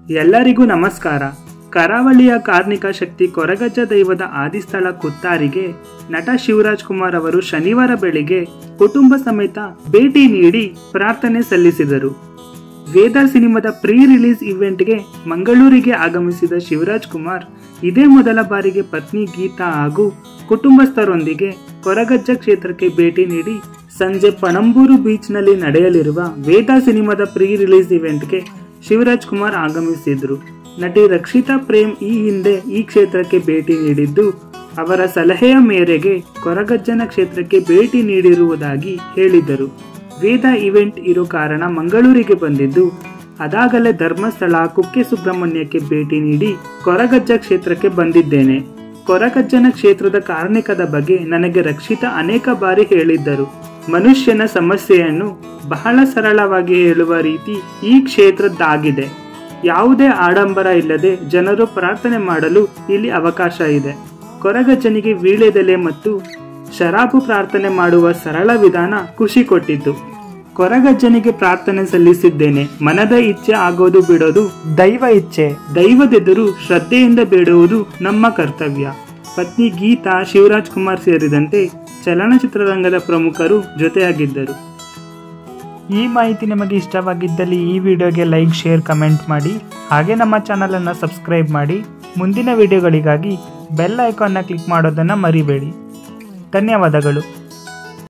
ಎಲ್ಲರಿಗೂ ನಮಸ್ಕಾರ ಕರಾವಳಿಯ ಕಾರ್ಮಿಕ ಶಕ್ತಿ ಕೊರಗಜ್ಜ ದೈವದ ಆದಿಸ್ಥಳ ಕುತ್ತಾರಿಗೆ ನಟ ಶಿವರಾಜ್ ಕುಮಾರ್ ಅವರು ಶನಿವಾರ ಬೆಳಿಗ್ಗೆ ಕುಟುಂಬ ಸಮೇತ ಭೇಟಿ ನೀಡಿ ಪ್ರಾರ್ಥನೆ ಸಲ್ಲಿಸಿದರು ವೇದ ಸಿನಿಮಾದ ಪ್ರೀ ರಿಲೀಸ್ ಇವೆಂಟ್ಗೆ ಮಂಗಳೂರಿಗೆ ಆಗಮಿಸಿದ ಶಿವರಾಜ್ ಕುಮಾರ್ ಇದೇ ಮೊದಲ ಬಾರಿಗೆ ಪತ್ನಿ ಗೀತಾ ಹಾಗೂ ಕುಟುಂಬಸ್ಥರೊಂದಿಗೆ ಕೊರಗಜ್ಜ ಕ್ಷೇತ್ರಕ್ಕೆ ಭೇಟಿ ನೀಡಿ ಸಂಜೆ ಪಣಂಬೂರು ಬೀಚ್ನಲ್ಲಿ ನಡೆಯಲಿರುವ ವೇದ ಸಿನಿಮಾದ ಪ್ರೀ ರಿಲೀಸ್ ಇವೆಂಟ್ಗೆ ಶಿವರಾಜ್ ಕುಮಾರ್ ಆಗಮಿಸಿದ್ರು ನಟಿ ರಕ್ಷಿತಾ ಪ್ರೇಮ್ ಈ ಹಿಂದೆ ಈ ಕ್ಷೇತ್ರಕ್ಕೆ ಭೇಟಿ ನೀಡಿದ್ದು ಅವರ ಸಲಹೆಯ ಮೇರೆಗೆ ಕೊರಗಜ್ಜನ ಕ್ಷೇತ್ರಕ್ಕೆ ಭೇಟಿ ನೀಡಿರುವುದಾಗಿ ಹೇಳಿದ್ದರು ವೇದ ಇವೆಂಟ್ ಇರೋ ಕಾರಣ ಮಂಗಳೂರಿಗೆ ಬಂದಿದ್ದು ಅದಾಗಲೇ ಧರ್ಮಸ್ಥಳ ಕುಕ್ಕೆ ಸುಬ್ರಹ್ಮಣ್ಯಕ್ಕೆ ಭೇಟಿ ನೀಡಿ ಕೊರಗಜ್ಜ ಕ್ಷೇತ್ರಕ್ಕೆ ಬಂದಿದ್ದೇನೆ ಕೊರಗಜ್ಜನ ಕ್ಷೇತ್ರದ ಕಾರ್ಣಿಕದ ಬಗ್ಗೆ ನನಗೆ ರಕ್ಷಿತ ಅನೇಕ ಬಾರಿ ಹೇಳಿದ್ದರು ಮನುಷ್ಯನ ಸಮಸ್ಯೆಯನ್ನು ಬಹಳ ಸರಳವಾಗಿ ಹೇಳುವ ರೀತಿ ಈ ಕ್ಷೇತ್ರದ್ದಾಗಿದೆ ಯಾವುದೇ ಆಡಂಬರ ಇಲ್ಲದೆ ಜನರು ಪ್ರಾರ್ಥನೆ ಮಾಡಲು ಇಲ್ಲಿ ಅವಕಾಶ ಇದೆ ಕೊರಗಜ್ಜನಿಗೆ ವೀಳ್ಯದೆಲೆ ಮತ್ತು ಶರಾಬು ಪ್ರಾರ್ಥನೆ ಮಾಡುವ ಸರಳ ವಿಧಾನ ಖುಷಿ ಕೊಟ್ಟಿದ್ದು ಕೊರಗಜ್ಜನಿಗೆ ಪ್ರಾರ್ಥನೆ ಸಲ್ಲಿಸಿದ್ದೇನೆ ಮನದ ಇಚ್ಛೆ ಆಗೋದು ಬಿಡೋದು ದೈವ ಇಚ್ಛೆ ದೈವದೆದುರು ಶ್ರದ್ಧೆಯಿಂದ ಬೇಡುವುದು ನಮ್ಮ ಕರ್ತವ್ಯ ಪತ್ನಿ ಗೀತಾ ಶಿವರಾಜ್ ಕುಮಾರ್ ಸೇರಿದಂತೆ ಚಲನಚಿತ್ರರಂಗದ ಪ್ರಮುಖರು ಜೊತೆಯಾಗಿದ್ದರು ಈ ಮಾಹಿತಿ ನಿಮಗೆ ಇಷ್ಟವಾಗಿದ್ದಲ್ಲಿ ಈ ವಿಡಿಯೋಗೆ ಲೈಕ್ ಶೇರ್ ಕಮೆಂಟ್ ಮಾಡಿ ಹಾಗೆ ನಮ್ಮ ಚಾನಲನ್ನು ಸಬ್ಸ್ಕ್ರೈಬ್ ಮಾಡಿ ಮುಂದಿನ ವಿಡಿಯೋಗಳಿಗಾಗಿ ಬೆಲ್ ಐಕಾನ್ನ ಕ್ಲಿಕ್ ಮಾಡೋದನ್ನು ಮರಿಬೇಡಿ ಧನ್ಯವಾದಗಳು